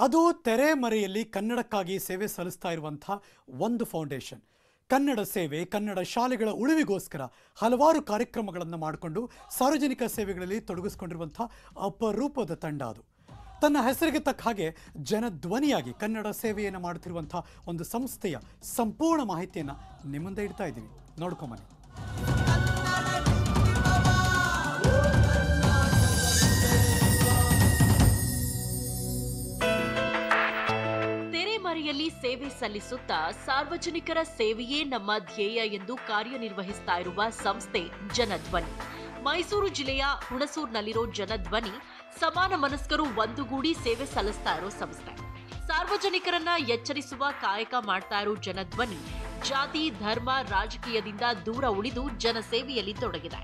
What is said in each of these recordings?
ಅದು ತೆರೆಮರೆಯಲ್ಲಿ ಕನ್ನಡಕ್ಕಾಗಿ ಸೇವೆ ಸಲ್ಲಿಸ್ತಾ ಇರುವಂಥ ಒಂದು ಫೌಂಡೇಶನ್ ಕನ್ನಡ ಸೇವೆ ಕನ್ನಡ ಶಾಲೆಗಳ ಉಳಿವಿಗೋಸ್ಕರ ಹಲವಾರು ಕಾರ್ಯಕ್ರಮಗಳನ್ನು ಮಾಡಿಕೊಂಡು ಸಾರ್ವಜನಿಕ ಸೇವೆಗಳಲ್ಲಿ ತೊಡಗಿಸ್ಕೊಂಡಿರುವಂಥ ಅಪರೂಪದ ತಂಡ ಅದು ತನ್ನ ಹೆಸರಿಗೆ ತಕ್ಕ ಹಾಗೆ ಜನಧ್ವನಿಯಾಗಿ ಕನ್ನಡ ಸೇವೆಯನ್ನು ಮಾಡುತ್ತಿರುವಂಥ ಒಂದು ಸಂಸ್ಥೆಯ ಸಂಪೂರ್ಣ ಮಾಹಿತಿಯನ್ನು ನಿಮ್ಮ ಮುಂದೆ ಇಡ್ತಾ ಇದ್ದೀವಿ ನೋಡ್ಕೊಂಬನ್ನಿ ತೆರೆಮರೆಯಲ್ಲಿ ಸೇವೆ ಸಲ್ಲಿಸುತ್ತಾ ಸಾರ್ವಜನಿಕರ ಸೇವೆಯೇ ನಮ್ಮ ಧ್ಯೇಯ ಎಂದು ಕಾರ್ಯನಿರ್ವಹಿಸ್ತಾ ಇರುವ ಸಂಸ್ಥೆ ಜನಧ್ವನಿ ಮೈಸೂರು ಜಿಲ್ಲೆಯ ಹುಣಸೂರಿನಲ್ಲಿರೋ ಜನಧ್ವನಿ ಸಮಾನ ಮನಸ್ಕರು ಒಂದುಗೂಡಿ ಸೇವೆ ಸಲ್ಲಿಸ್ತಾ ಇರೋ ಸಂಸ್ಥೆ ಸಾರ್ವಜನಿಕರನ್ನ ಎಚ್ಚರಿಸುವ ಕಾಯಕ ಮಾಡ್ತಾ ಇರೋ ಜನಧ್ವನಿ ಜಾತಿ ಧರ್ಮ ರಾಜಕೀಯದಿಂದ ದೂರ ಉಳಿದು ಜನಸೇವೆಯಲ್ಲಿ ತೊಡಗಿದೆ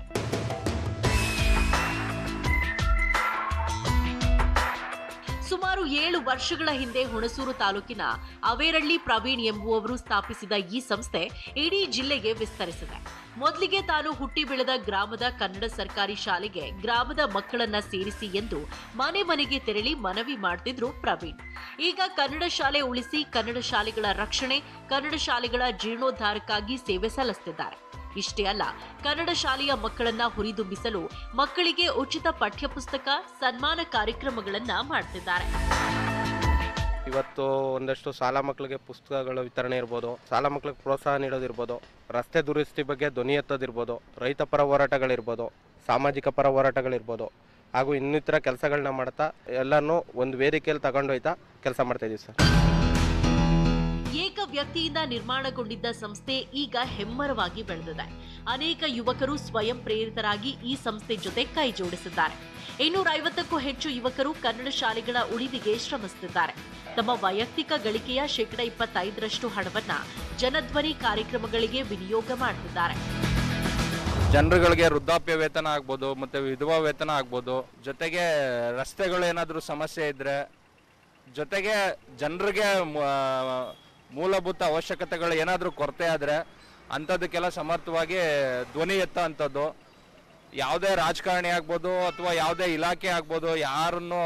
ಸುಮಾರು ಏಳು ವರ್ಷಗಳ ಹಿಂದೆ ಹುಣಸೂರು ತಾಲೂಕಿನ ಅವೇರಳ್ಳಿ ಪ್ರವೀಣ್ ಎಂಬುವವರು ಸ್ಥಾಪಿಸಿದ ಈ ಸಂಸ್ಥೆ ಇಡೀ ಜಿಲ್ಲೆಗೆ ವಿಸ್ತರಿಸಿದೆ ಮೊದಲಿಗೆ ತಾನು ಹುಟ್ಟಿ ಬೆಳೆದ ಗ್ರಾಮದ ಕನ್ನಡ ಸರ್ಕಾರಿ ಶಾಲೆಗೆ ಗ್ರಾಮದ ಮಕ್ಕಳನ್ನ ಸೇರಿಸಿ ಎಂದು ಮನೆ ಮನೆಗೆ ತೆರಳಿ ಮನವಿ ಮಾಡ್ತಿದ್ರು ಪ್ರವೀಣ್ ಈಗ ಕನ್ನಡ ಶಾಲೆ ಉಳಿಸಿ ಕನ್ನಡ ಶಾಲೆಗಳ ರಕ್ಷಣೆ ಕನ್ನಡ ಶಾಲೆಗಳ ಜೀರ್ಣೋದ್ಧಾರಕ್ಕಾಗಿ ಸೇವೆ ಸಲ್ಲಿಸುತ್ತಿದ್ದಾರೆ ಇಷ್ಟೇ ಅಲ್ಲ ಕನ್ನಡ ಶಾಲೆಯ ಮಕ್ಕಳನ್ನ ಹುರಿದುಂಬಿಸಲು ಮಕ್ಕಳಿಗೆ ಉಚಿತ ಪಠ್ಯಪುಸ್ತಕ ಸನ್ಮಾನ ಕಾರ್ಯಕ್ರಮಗಳನ್ನ ಮಾಡ್ತಿದ್ದಾರೆ ಇವತ್ತು ಒಂದಷ್ಟು ಸಾಲ ಮಕ್ಕಳಿಗೆ ಪುಸ್ತಕಗಳ ವಿತರಣೆ ಇರ್ಬೋದು ಸಾಲ ಮಕ್ಕಳಿಗೆ ಪ್ರೋತ್ಸಾಹ ನೀಡೋದಿರ್ಬೋದು ರಸ್ತೆ ದುರಸ್ತಿ ಬಗ್ಗೆ ಧ್ವನಿ ಎತ್ತೋದಿರ್ಬೋದು ರೈತ ಪರ ಹೋರಾಟಗಳಿರ್ಬೋದು ಸಾಮಾಜಿಕ ಪರ ಹೋರಾಟಗಳಿರ್ಬೋದು ಹಾಗೂ ಇನ್ನಿತರ ಕೆಲಸಗಳನ್ನ ಮಾಡ್ತಾ ಎಲ್ಲನೂ ಒಂದು ವೇದಿಕೆಯಲ್ಲಿ ತಗೊಂಡೊಯ್ತಾ ಕೆಲಸ ಮಾಡ್ತಾ ಇದೀವಿ ಸರ್ ಏಕ ವ್ಯಕ್ತಿಯಿಂದ ನಿರ್ಮಾಣಗೊಂಡಿದ್ದ ಸಂಸ್ಥೆ ಈಗ ಹೆಮ್ಮರವಾಗಿ ಬೆಳೆದಿದೆ ಅನೇಕ ಯುವಕರು ಸ್ವಯಂ ಪ್ರೇರಿತರಾಗಿ ಈ ಸಂಸ್ಥೆ ಜೊತೆ ಕೈ ಜೋಡಿಸಿದ್ದಾರೆ ಇನ್ನೂರ ಐವತ್ತಕ್ಕೂ ಹೆಚ್ಚು ಯುವಕರು ಕನ್ನಡ ಶಾಲೆಗಳ ಉಳಿವಿಗೆ ಶ್ರಮಿಸುತ್ತಿದ್ದಾರೆ ತಮ್ಮ ವೈಯಕ್ತಿಕ ಗಳಿಕೆಯ ಶೇಕಡ ಇಪ್ಪತ್ತೈದರಷ್ಟು ಹಣವನ್ನ ಜನಧ್ವನಿ ಕಾರ್ಯಕ್ರಮಗಳಿಗೆ ವಿನಿಯೋಗ ಮಾಡುತ್ತಿದ್ದಾರೆ ಜನರುಗಳಿಗೆ ವೃದ್ಧಾಪ್ಯ ವೇತನ ಆಗ್ಬೋದು ಮತ್ತೆ ವಿಧವಾ ವೇತನ ಆಗ್ಬೋದು ಜೊತೆಗೆ ರಸ್ತೆಗಳು ಏನಾದರೂ ಸಮಸ್ಯೆ ಇದ್ರೆ ಜೊತೆಗೆ ಜನರಿಗೆ ಮೂಲಭೂತ ಅವಶ್ಯಕತೆಗಳು ಏನಾದರೂ ಕೊರತೆ ಆದರೆ ಅಂಥದ್ದಕ್ಕೆಲ್ಲ ಸಮರ್ಥವಾಗಿ ಧ್ವನಿ ಎತ್ತ ಅಂಥದ್ದು ಯಾವುದೇ ರಾಜಕಾರಣಿ ಆಗ್ಬೋದು ಅಥವಾ ಯಾವುದೇ ಇಲಾಖೆ ಆಗ್ಬೋದು ಯಾರನ್ನು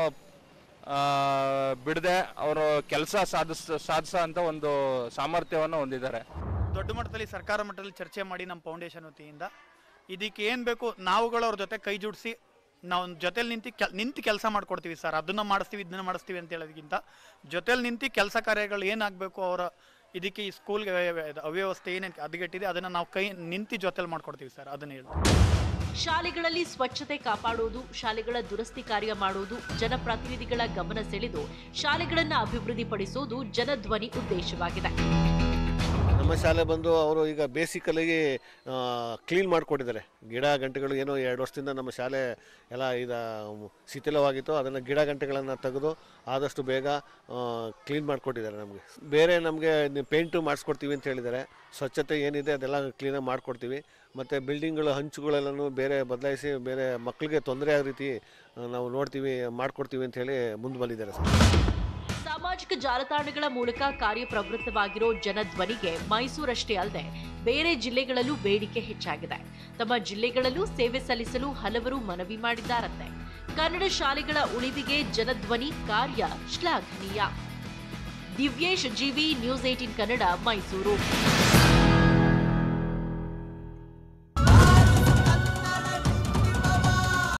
ಬಿಡದೆ ಅವರು ಕೆಲಸ ಸಾಧಿಸ್ ಸಾಧಿಸೋ ಅಂತ ಒಂದು ಸಾಮರ್ಥ್ಯವನ್ನು ಹೊಂದಿದ್ದಾರೆ ದೊಡ್ಡ ಮಟ್ಟದಲ್ಲಿ ಸರ್ಕಾರ ಮಟ್ಟದಲ್ಲಿ ಚರ್ಚೆ ಮಾಡಿ ನಮ್ಮ ಫೌಂಡೇಶನ್ ವತಿಯಿಂದ ಇದಕ್ಕೆ ಏನು ಬೇಕು ನಾವುಗಳು ಅವ್ರ ಜೊತೆ ಕೈ ಜೋಡಿಸಿ ನಾವು ಜೊತೆಲಿ ನಿಂತು ಕೆಲ್ ನಿಂತು ಕೆಲಸ ಮಾಡ್ಕೊಡ್ತೀವಿ ಸರ್ ಅದನ್ನು ಮಾಡಿಸ್ತೀವಿ ಇದನ್ನ ಮಾಡಿಸ್ತೀವಿ ಅಂತ ಹೇಳೋದಕ್ಕಿಂತ ಜೊತೆಲಿ ನಿಂತು ಕೆಲಸ ಕಾರ್ಯಗಳು ಏನಾಗಬೇಕು ಅವರ ಇದಕ್ಕೆ ಈ ಸ್ಕೂಲ್ಗೆ ಅವ್ಯವಸ್ಥೆ ಏನೇನು ಹದಗೆಟ್ಟಿದೆ ಅದನ್ನು ನಾವು ಕೈ ನಿಂತು ಜೊತೆಲಿ ಮಾಡ್ಕೊಡ್ತೀವಿ ಸರ್ ಅದನ್ನು ಹೇಳ್ತೀವಿ ಶಾಲೆಗಳಲ್ಲಿ ಸ್ವಚ್ಛತೆ ಕಾಪಾಡುವುದು ಶಾಲೆಗಳ ದುರಸ್ತಿ ಕಾರ್ಯ ಮಾಡುವುದು ಜನಪ್ರತಿನಿಧಿಗಳ ಗಮನ ಸೆಳೆದು ಶಾಲೆಗಳನ್ನು ಅಭಿವೃದ್ಧಿಪಡಿಸುವುದು ಜನಧ್ವನಿ ಉದ್ದೇಶವಾಗಿದೆ ನಮ್ಮ ಶಾಲೆ ಬಂದು ಅವರು ಈಗ ಬೇಸಿಕಲಿ ಕ್ಲೀನ್ ಮಾಡಿಕೊಟ್ಟಿದ್ದಾರೆ ಗಿಡ ಗಂಟೆಗಳು ಏನೋ ಎರಡು ವರ್ಷದಿಂದ ನಮ್ಮ ಶಾಲೆ ಎಲ್ಲ ಇದು ಶಿಥಿಲವಾಗಿತ್ತು ಅದನ್ನು ಗಿಡ ಗಂಟೆಗಳನ್ನು ತೆಗೆದು ಆದಷ್ಟು ಬೇಗ ಕ್ಲೀನ್ ಮಾಡಿಕೊಟ್ಟಿದ್ದಾರೆ ನಮಗೆ ಬೇರೆ ನಮಗೆ ಪೇಂಟು ಮಾಡಿಸ್ಕೊಡ್ತೀವಿ ಅಂತ ಹೇಳಿದ್ದಾರೆ ಸ್ವಚ್ಛತೆ ಏನಿದೆ ಅದೆಲ್ಲ ಕ್ಲೀನಾಗಿ ಮಾಡಿಕೊಡ್ತೀವಿ ಮತ್ತು ಬಿಲ್ಡಿಂಗ್ಗಳ ಹಂಚುಗಳೆಲ್ಲನೂ ಬೇರೆ ಬದಲಾಯಿಸಿ ಬೇರೆ ಮಕ್ಕಳಿಗೆ ತೊಂದರೆ ಆಗೋ ರೀತಿ ಆ, ನಾವು ನೋಡ್ತೀವಿ ಮಾಡಿಕೊಡ್ತೀವಿ ಅಂತ ಹೇಳಿ ಮುಂದೆ ಬಂದಿದ್ದಾರೆ ಸರ್ ಸಾಮಾಜಿಕ ಜಾಲತಾಣಗಳ ಮೂಲಕ ಕಾರ್ಯಪ್ರವೃತ್ತವಾಗಿರೋ ಜನಧ್ವನಿಗೆ ಮೈಸೂರಷ್ಟೇ ಅಲ್ಲದೆ ಬೇರೆ ಜಿಲ್ಲೆಗಳಲ್ಲೂ ಬೇಡಿಕೆ ಹೆಚ್ಚಾಗಿದೆ ತಮ್ಮ ಜಿಲ್ಲೆಗಳಲ್ಲೂ ಸೇವೆ ಸಲ್ಲಿಸಲು ಹಲವರು ಮನವಿ ಮಾಡಿದ್ದಾರಂತೆ ಕನ್ನಡ ಶಾಲೆಗಳ ಉಳಿವಿಗೆ ಜನಧ್ವನಿ ಕಾರ್ಯ ಶ್ಲಾಘನೀಯ Divyesh G V news eighteen Kannada Mysuru